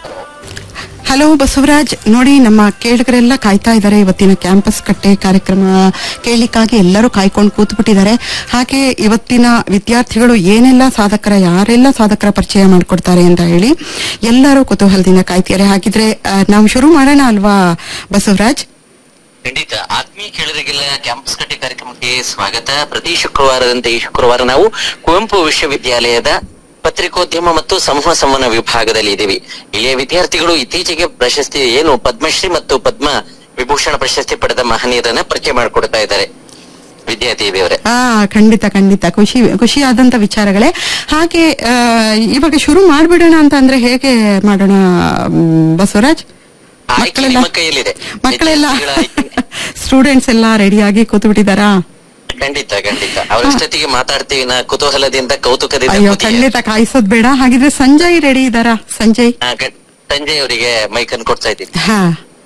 Hello Basavaraj ನೋಡಿ ನಮ್ಮ ಕೇಳುಗರೆಲ್ಲ ಕಾಯ್ತಾ ಇದ್ದಾರೆ ಇವತ್ತಿನ ಕ್ಯಾಂಪಸ್ ಕಟ್ಟೆ ಕಾರ್ಯಕ್ರಮ ಕೇಳಲಿಕ್ಕಾಗಿ ಎಲ್ಲರೂ ಕಾಯ್ಕೊಂಡು ಕೂತ್ಬಿಟ್ಟಿದ್ದಾರೆ ಹಾಗೆ ಇವತ್ತಿನ ವಿದ್ಯಾರ್ಥಿಗಳು ಏನೆಲ್ಲ ಸಾಧಕರ ಯಾರೆಲ್ಲ ಸಾಧಕರ ಪರಿಚಯ ಮಾಡಿಕೊಡ್ತಾರೆ ಅಂತ ಹೇಳಿ ಎಲ್ಲರೂ ಕುತೂಹಲದಿಂದ ಕಾಯ್ತಿದ್ದಾರೆ ಹಾಗಿದ್ರೆ ಆ, ನಾವು ಶುರು ಮಾಡೋಣ ಅಲ್ವಾ ಬಸವರಾಜ್ ಖಂಡಿತ ಆತ್ಮೀಯ ಕೇಳರಿಗೆಲ್ಲ ಕ್ಯಾಂಪಸ್ ಕಟ್ಟೆ ಕಾರ್ಯಕ್ರಮಕ್ಕೆ ಸ್ವಾಗತ ಪ್ರತಿ ಶುಕ್ರವಾರದಂತೆ ಈ ಶುಕ್ರವಾರ ನಾವು ಕುವೆಂಪು ವಿಶ್ವವಿದ್ಯಾಲಯದ ಪತ್ರಿಕೋದ್ಯಮ ಮತ್ತು ಸಮೂಹ ಸಂವಹನ ವಿಭಾಗದಲ್ಲಿ ಇದ್ದೀವಿ ಇಲ್ಲಿಯ ವಿದ್ಯಾರ್ಥಿಗಳು ಇತ್ತೀಚೆಗೆ ಪ್ರಶಸ್ತಿ ಏನು ಪದ್ಮಶ್ರೀ ಮತ್ತು ಪದ್ಮ ವಿಭೂಷಣ ಪ್ರಶಸ್ತಿ ಪಡೆದ ಮಹನೀಯರನ್ನ ಪರಿಚಯ ಮಾಡಿಕೊಡ್ತಾ ಇದ್ದಾರೆ ವಿದ್ಯಾರ್ಥಿ ದೇವರೇ ಆ ಖಂಡಿತ ಖಂಡಿತ ಖುಷಿ ಖುಷಿಯಾದಂತ ವಿಚಾರಗಳೇ ಹಾಗೆ ಆ, ಇವಾಗ ಶುರು ಮಾಡ್ಬಿಡೋಣ ಅಂತ ಅಂದ್ರೆ ಹೇಗೆ ಮಾಡೋಣ ಮ್, ಬಸವರಾಜ್ ಆಯ್ಕೆ ಮಕ್ಕಳೆಲ್ಲ ನಿಮ್ಮ ಕೈಯಲ್ಲಿದೆ ಮಕ್ಕಳೆಲ್ಲ ವಿದ್ಯಾರ್ಥಿಗಳ ಆಯ್ಕೆ ಸ್ಟೂಡೆಂಟ್ಸ್ ಎಲ್ಲ ರೆಡಿಯಾಗಿ ಕೂತ್ಬಿಟ್ಟಿದಾರಾ ಖಂಡಿತ ಖಂಡಿತ ಅವರಷ್ಟೊತ್ತಿಗೆ ಮಾತಾಡ್ತೀವಿ ನಾ ಕುತೂಹಲದಿಂದ ಕೌತುಕದಿಂದ ಅಯ್ಯೋ ಕೂತಿದ್ದಾರೆ. ಖಂಡಿತ ಕಾಯಿಸೋದ್ ಬೇಡ ಹಾಗಿದ್ರೆ ಸಂಜಯ್ ರೆಡಿ ಇದಾರಾ ಸಂಜಯ್ ಆ, ಗ- ಸಂಜಯ್ ಅವರಿಗೆ ಮೈಕ್ ಅನ್ನು ಕೊಡ್ತಾ ಇದ್ದೀನಿ ಹಾ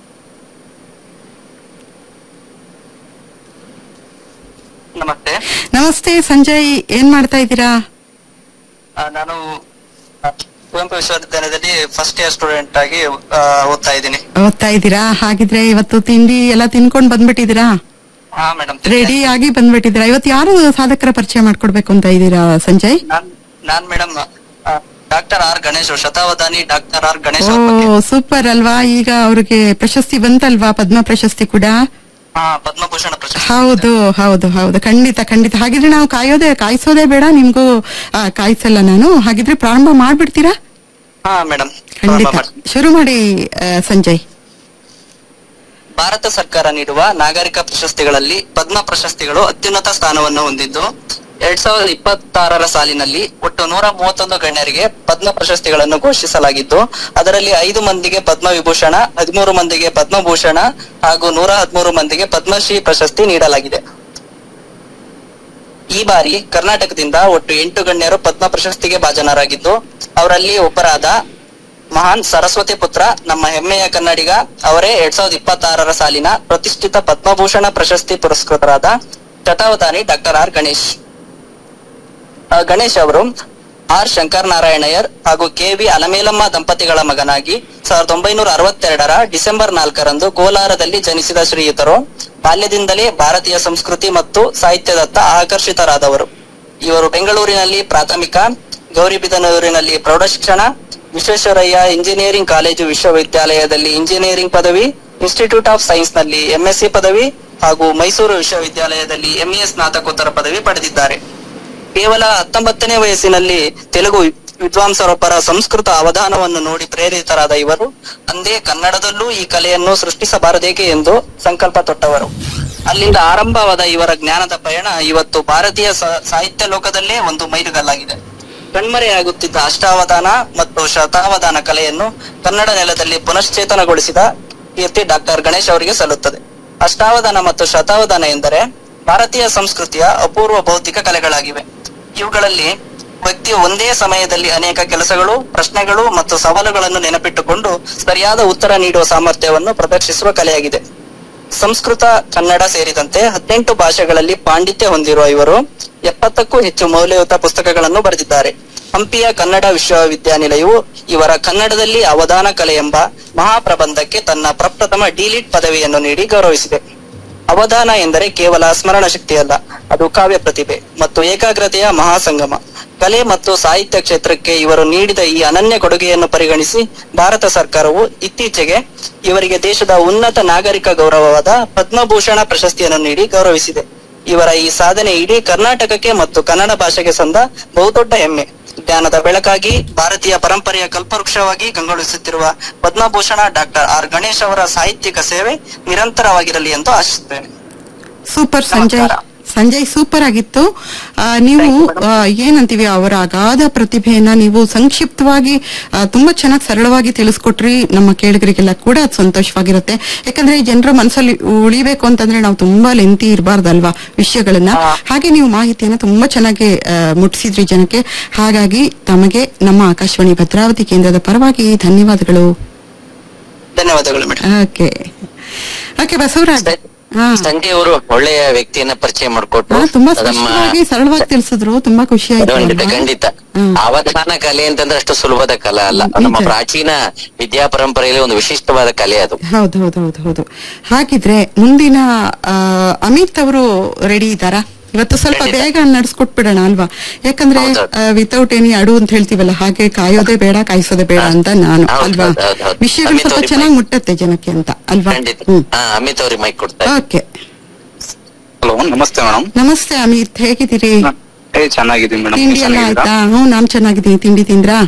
ನಮಸ್ತೆ ನಮಸ್ತೆ ಸಂಜಯ್ ಏನ್ ಮಾಡ್ತಾ ಇದ್ದೀರಾ ಆ, ನಾನು ಆ, ಕುವೆಂಪು ವಿಶ್ವವಿದ್ಯಾಲಯದಲ್ಲಿ ಫಸ್ಟ್ ಇಯರ್ ಸ್ಟೂಡೆಂಟ್ ಆಗಿ ಆ, ಓದ್ತಾ ಇದ್ದೀನಿ ಓದ್ತಾ ಇದ್ದೀರಾ ಹಾಗಿದ್ರೆ ಇವತ್ತು ತಿಂಡಿ ಎಲ್ಲ ತಿನ್ಕೊಂಡ್ ಬಂದ್ಬಿಟ್ಟಿದ್ದೀರಾ ಹಾ ಮೇಡಮ್ ರೆಡಿ ಆಗಿ ಬಂದ್ಬಿಟ್ಟಿದ್ದೀರಾ ಇವತ್ತು ಯಾರು ಸಾಧಕರ ಪರಿಚಯ ಮಾಡ್ಕೊಡ್ಬೇಕು ಅಂತ ಇದ್ದೀರಾ ಸಂಜಯ್ ನಾನ್ ನಾನ್ madam doctor R Ganesh Shatavadhani doctor R Ganesh ಓ ಅವ್ರ ಬಗ್ಗೆ ಸೂಪರ್ ಅಲ್ವಾ ಈಗ ಅವ್ರಿಗೆ ಪ್ರಶಸ್ತಿ ಬಂತಲ್ವಾ ಪದ್ಮ ಪ್ರಶಸ್ತಿ ಕೂಡ ಹಾ ಪದ್ಮಭೂಷಣ ಪ್ರಶಸ್ತಿ ಹೌದು ಹೌದು ಹೌದು ಖಂಡಿತ ಖಂಡಿತ ಹಾಗಿದ್ರೆ ನಾವು ಕಾಯೋದೇ ಕಾಯಿಸೋದೇ ಬೇಡ ನಿಮ್ಗೂ ಆ, ಕಾಯಿಸಲ್ಲ ನಾನು ಹಾಗಿದ್ರೆ ಪ್ರಾರಂಭ ಮಾಡ್ಬಿಡ್ತೀರಾ ಹಾ ಮೇಡಮ್ ಖಂಡಿತ ಶುರು ಮಾಡಿ ಆ, ಸಂಜಯ್ ಭಾರತ ಸರ್ಕಾರ ನೀಡುವ ನಾಗರಿಕ ಪ್ರಶಸ್ತಿಗಳಲ್ಲಿ ಪದ್ಮ ಪ್ರಶಸ್ತಿಗಳು ಅತ್ಯುನ್ನತ ಸ್ಥಾನವನ್ನು ಹೊಂದಿದ್ದು ಎರಡ್ ಸಾವಿರದ ಇಪ್ಪತ್ತಾರರ ಸಾಲಿನಲ್ಲಿ ಒಟ್ಟು ನೂರ ಮೂವತ್ತೊಂದು ಗಣ್ಯರಿಗೆ ಪದ್ಮ ಪ್ರಶಸ್ತಿಗಳನ್ನು ಘೋಷಿಸಲಾಗಿದ್ದು ಅದರಲ್ಲಿ ಐದು ಮಂದಿಗೆ ಪದ್ಮ ವಿಭೂಷಣ ಹದಿಮೂರು ಮಂದಿಗೆ ಪದ್ಮಭೂಷಣ ಹಾಗೂ ನೂರ ಹದಿಮೂರು ಮಂದಿಗೆ ಪದ್ಮಶ್ರೀ ಪ್ರಶಸ್ತಿ ನೀಡಲಾಗಿದೆ ಈ ಬಾರಿ ಕರ್ನಾಟಕದಿಂದ ಒಟ್ಟು ಎಂಟು ಗಣ್ಯರು ಪದ್ಮ ಪ್ರಶಸ್ತಿಗೆ ಭಾಜನರಾಗಿದ್ದು ಅವರಲ್ಲಿ ಒಬ್ಬರಾದ ಮಹಾನ್ ಸರಸ್ವತಿ ಪುತ್ರ ನಮ್ಮ ಹೆಮ್ಮೆಯ ಕನ್ನಡಿಗ ಅವರೇ ಎರಡ್ ಸಾವಿರದ ಇಪ್ಪತ್ತಾರರ ಸಾಲಿನ ಪ್ರತಿಷ್ಠಿತ ಪದ್ಮಭೂಷಣ ಪ್ರಶಸ್ತಿ ಪುರಸ್ಕೃತರಾದ ಚಟಾವಧಾನಿ ಡಾಕ್ಟರ್ ಆರ್ ಗಣೇಶ್ ಆ, ಗಣೇಶ್ ಅವರು ಆರ್ ಶಂಕರ್ ನಾರಾಯಣಯ್ಯರ್ ಹಾಗೂ ಕೆ ವಿ ಅಲಮೇಲಮ್ಮ ದಂಪತಿಗಳ ಮಗನಾಗಿ ಸಾವಿರದ ಒಂಬೈನೂರ ಅರವತ್ತೆರಡರ ಡಿಸೆಂಬರ್ ನಾಲ್ಕರಂದು ಕೋಲಾರದಲ್ಲಿ ಜನಿಸಿದ ಶ್ರೀಯುತರು ಬಾಲ್ಯದಿಂದಲೇ ಭಾರತೀಯ ಸಂಸ್ಕೃತಿ ಮತ್ತು ಸಾಹಿತ್ಯದತ್ತ ಆಕರ್ಷಿತರಾದವರು ಇವರು ಬೆಂಗಳೂರಿನಲ್ಲಿ ಪ್ರಾಥಮಿಕ ಗೌರಿಬಿದನೂರಿನಲ್ಲಿ ಪ್ರೌಢಶಿಕ್ಷಣ ವಿಶ್ವೇಶ್ವರಯ್ಯ ಇಂಜಿನಿಯರಿಂಗ್ ಕಾಲೇಜು ವಿಶ್ವವಿದ್ಯಾಲಯದಲ್ಲಿ ಇಂಜಿನಿಯರಿಂಗ್ ಪದವಿ ಇನ್ಸ್ಟಿಟ್ಯೂಟ್ ಆಫ್ ಸೈನ್ಸ್ ನಲ್ಲಿ ಎಂಎಸ್ಸಿ ಪದವಿ ಹಾಗೂ ಮೈಸೂರು ವಿಶ್ವವಿದ್ಯಾಲಯದಲ್ಲಿ ಎಂಇಎ ಸ್ನಾತಕೋತ್ತರ ಪದವಿ ಪಡೆದಿದ್ದಾರೆ ಕೇವಲ ಹತ್ತೊಂಬತ್ತನೇ ವಯಸ್ಸಿನಲ್ಲಿ ತೆಲುಗು ವಿದ್ವಾಂಸರೊಬ್ಬರ ಸಂಸ್ಕೃತ ಅವಧಾನವನ್ನು ನೋಡಿ ಪ್ರೇರಿತರಾದ ಇವರು ಅಂದೇ ಕನ್ನಡದಲ್ಲೂ ಈ ಕಲೆಯನ್ನು ಸೃಷ್ಟಿಸಬಾರದೇಕೆ ಎಂದು ಸಂಕಲ್ಪ ತೊಟ್ಟವರು ಅಲ್ಲಿಂದ ಆರಂಭವಾದ ಇವರ ಜ್ಞಾನದ ಪಯಣ ಇವತ್ತು ಭಾರತೀಯ ಸ- ಸಾಹಿತ್ಯ ಲೋಕದಲ್ಲೇ ಒಂದು ಮೈಲುಗಲ್ಲಾಗಿದೆ ಕಣ್ಮರೆಯಾಗುತ್ತಿದ್ದ ಅಷ್ಟಾವಧಾನ ಮತ್ತು ಶತಾವಧಾನ ಕಲೆಯನ್ನು ಕನ್ನಡ ನೆಲದಲ್ಲಿ ಪುನಶ್ಚೇತನಗೊಳಿಸಿದ ಕೀರ್ತಿ ಡಾಕ್ಟರ್ ಗಣೇಶ್ ಅವರಿಗೆ ಸಲ್ಲುತ್ತದೆ ಅಷ್ಟಾವಧಾನ ಮತ್ತು ಶತಾವಧಾನ ಎಂದರೆ ಭಾರತೀಯ ಸಂಸ್ಕೃತಿಯ ಅಪೂರ್ವ ಭೌತಿಕ ಕಲೆಗಳಾಗಿವೆ ಇವುಗಳಲ್ಲಿ ವ್ಯಕ್ತಿ ಒಂದೇ ಸಮಯದಲ್ಲಿ ಅನೇಕ ಕೆಲಸಗಳು ಪ್ರಶ್ನೆಗಳು ಮತ್ತು ಸವಾಲುಗಳನ್ನು ನೆನಪಿಟ್ಟುಕೊಂಡು ಸರಿಯಾದ ಉತ್ತರ ನೀಡುವ ಸಾಮರ್ಥ್ಯವನ್ನು ಪ್ರದರ್ಶಿಸುವ ಕಲೆಯಾಗಿದೆ ಸಂಸ್ಕೃತ ಕನ್ನಡ ಸೇರಿದಂತೆ ಹದಿನೆಂಟು ಭಾಷೆಗಳಲ್ಲಿ ಪಾಂಡಿತ್ಯ ಹೊಂದಿರುವ ಇವರು ಎಪ್ಪತ್ತಕ್ಕೂ ಹೆಚ್ಚು ಮೌಲ್ಯಯುತ ಪುಸ್ತಕಗಳನ್ನು ಬರೆದಿದ್ದಾರೆ ಹಂಪಿಯ ಕನ್ನಡ ವಿಶ್ವವಿದ್ಯಾನಿಲಯವು ಇವರ ಕನ್ನಡದಲ್ಲಿ ಅವಧಾನ ಕಲೆ ಎಂಬ ಮಹಾಪ್ರಬಂಧಕ್ಕೆ ತನ್ನ ಪ್ರಪ್ರಥಮ ಡಿಲಿಟ್ ಪದವಿಯನ್ನು ನೀಡಿ ಗೌರವಿಸಿದೆ ಅವಧಾನ ಎಂದರೆ ಕೇವಲ ಸ್ಮರಣ ಶಕ್ತಿಯಲ್ಲ ಅದು ಕಾವ್ಯ ಪ್ರತಿಭೆ ಮತ್ತು ಏಕಾಗ್ರತೆಯ ಮಹಾಸಂಗಮ ಕಲೆ ಮತ್ತು ಸಾಹಿತ್ಯ ಕ್ಷೇತ್ರಕ್ಕೆ ಇವರು ನೀಡಿದ ಈ ಅನನ್ಯ ಕೊಡುಗೆಯನ್ನು ಪರಿಗಣಿಸಿ ಭಾರತ ಸರ್ಕಾರವು ಇತ್ತೀಚೆಗೆ ಇವರಿಗೆ ದೇಶದ ಉನ್ನತ ನಾಗರಿಕ ಗೌರವವಾದ ಪದ್ಮಭೂಷಣ ಪ್ರಶಸ್ತಿಯನ್ನು ನೀಡಿ ಗೌರವಿಸಿದೆ ಇವರ ಈ ಸಾಧನೆ ಇಡೀ ಕರ್ನಾಟಕಕ್ಕೆ ಮತ್ತು ಕನ್ನಡ ಭಾಷೆಗೆ ಸಂದ ಬಹುದೊಡ್ಡ ಹೆಮ್ಮೆ ಜ್ಞಾನದ ಬೆಳಕಾಗಿ ಭಾರತೀಯ ಪರಂಪರೆಯ ಕಲ್ಪವೃಕ್ಷವಾಗಿ ಕಂಗೊಳಿಸುತ್ತಿರುವ ಪದ್ಮಭೂಷಣ ಡಾಕ್ಟರ್ ಆರ್ ಗಣೇಶ್ ಅವರ ಸಾಹಿತ್ಯಿಕ ಸೇವೆ ನಿರಂತರವಾಗಿರಲಿ ಎಂದು ಆಶಿಸುತ್ತೇನೆ ಸೂಪರ್ ಸಂಜಯ್ ನಮಸ್ಕಾರ. ಸಂಜಯ್ ಸೂಪರ್ ಆಗಿತ್ತು ಆ, ನೀವು ಆ, ಏನಂತೀವಿ ಅವರ ಅಗಾಧ ಪ್ರತಿಭೆಯನ್ನ ನೀವು ಸಂಕ್ಷಿಪ್ತವಾಗಿ ಆ, ತುಂಬಾ ಚೆನ್ನಾಗಿ ಸರಳವಾಗಿ ತಿಳಿಸ್ಕೊಟ್ರಿ ನಮ್ಮ ಕೇಳಿಗರಿಗೆಲ್ಲ ಕೂಡ ಅದು ಸಂತೋಷವಾಗಿರುತ್ತೆ ಯಾಕಂದ್ರೆ ಜನರ ಮನಸ್ಸಲ್ಲಿ ಉಳಿಬೇಕು ಅಂತಂದ್ರೆ ನಾವು ತುಂಬಾ ಲೆಂತಿ ಇರಬಾರ್ದಲ್ವಾ ವಿಷಯಗಳನ್ನ ಹಾ. ಹಾಗೆ ನೀವು ಮಾಹಿತಿಯನ್ನ ತುಂಬಾ ಚೆನ್ನಾಗಿ ಆ, ಮುಟ್ಟಿಸಿದ್ರಿ ಜನಕ್ಕೆ ಹಾಗಾಗಿ ತಮಗೆ ನಮ್ಮ ಆಕಾಶವಾಣಿ ಭದ್ರಾವತಿ ಕೇಂದ್ರದ ಪರವಾಗಿ ಧನ್ಯವಾದಗಳು ಧನ್ಯವಾದಗಳು ಮೇಡಮ್ ಓಕೆ ಓಕೆ ಬಸವರಾಜ್ ಹಾ. ಸಂಜೆ ಅವರು ಒಳ್ಳೆಯ ವ್ಯಕ್ತಿಯನ್ನ ಪರಿಚಯ ಮಾಡಿಕೊಟ್ರು ಹಾ, ತುಂಬಾ ನಮ್ಮ ಸ್ಪಷ್ಟವಾಗಿ ಸರಳವಾಗಿ ತಿಳಿಸಿದ್ರು ತುಂಬಾ ಖುಷಿ ಆಯ್ತು ಖಂಡಿತ ಅಲ್ವಾ? ಖಂಡಿತ ಹ್ಮ್. ಅವಧಾನ ಕಲೆ ಅಂತಂದ್ರೆ ಅಷ್ಟು ಸುಲಭದ ಕಲೆ ಅಲ್ಲ ನಿಜ. ನಮ್ಮ ಪ್ರಾಚೀನ ವಿದ್ಯಾ ಪರಂಪರೆಯಲ್ಲಿ ಒಂದು ವಿಶಿಷ್ಟವಾದ ಕಲೆ ಅದು ಹೌದು ಹೌದು ಹೌದು ಹೌದು ಹಾಗಿದ್ರೆ ಮುಂದಿನ ಆ, ಅಮಿತ್ ಅವರು ರೆಡಿ ಇದ್ದಾರಾ ಇವತ್ತು ಸ್ವಲ್ಪ ಖಂಡಿತ. ಬೇಗ ನಡ್ಸ್ಕೊಟ್ಬಿಡೋಣ ಅಲ್ವಾ ಯಾಕಂದ್ರೆ ಹೌದು. ವಿತೌಟ್ ಎನಿ ಅಡು ಅಂತ ಹೇಳ್ತೀವಲ್ಲ ಹಾಗೆ ಕಾಯೋದೇ ಬೇಡ ಕಾಯಿಸೋದೇ ಬೇಡ ಅಂತ ನಾನು ಹೌದು, ಅಲ್ವಾ ಹೌದು, ಹೌದು, ಹೌದು. ವಿಷಯಗಳು ಅಮಿತ್ ಸ್ವಲ್ಪ ಅವ್ರಿಗೆ ಚೆನ್ನಾಗಿ mic- ಮುಟ್ಟತ್ತೆ ಜನಕ್ಕೆ ಅಂತ ಅಲ್ವಾ ಖಂಡಿತ ಹ್ಮ್ ಹಾ ಅಮಿತ್ ಅವ್ರಿಗೆ ಮೈಕ್ ಕೊಡ್ತಾ ಇದ್ದೀನಿ. ಓಕೆ ಹಲೋ ನಮಸ್ತೆ ಮೇಡಮ್ ನಮಸ್ತೆ ಅಮಿತ್ ಹೇಗಿದ್ದೀರಿ ಏ ಚೆನ್ನಾಗಿದ್ದೀನಿ ಮೇಡಮ್ ತಿಂಡಿ ಎಲ್ಲ ಆಯ್ತಾ ಹ್ಞೂ ನಾನ್ ಚೆನ್ನಾಗಿದ್ದೀನಿ ತಿಂಡಿ ತಿಂದ್ರಾ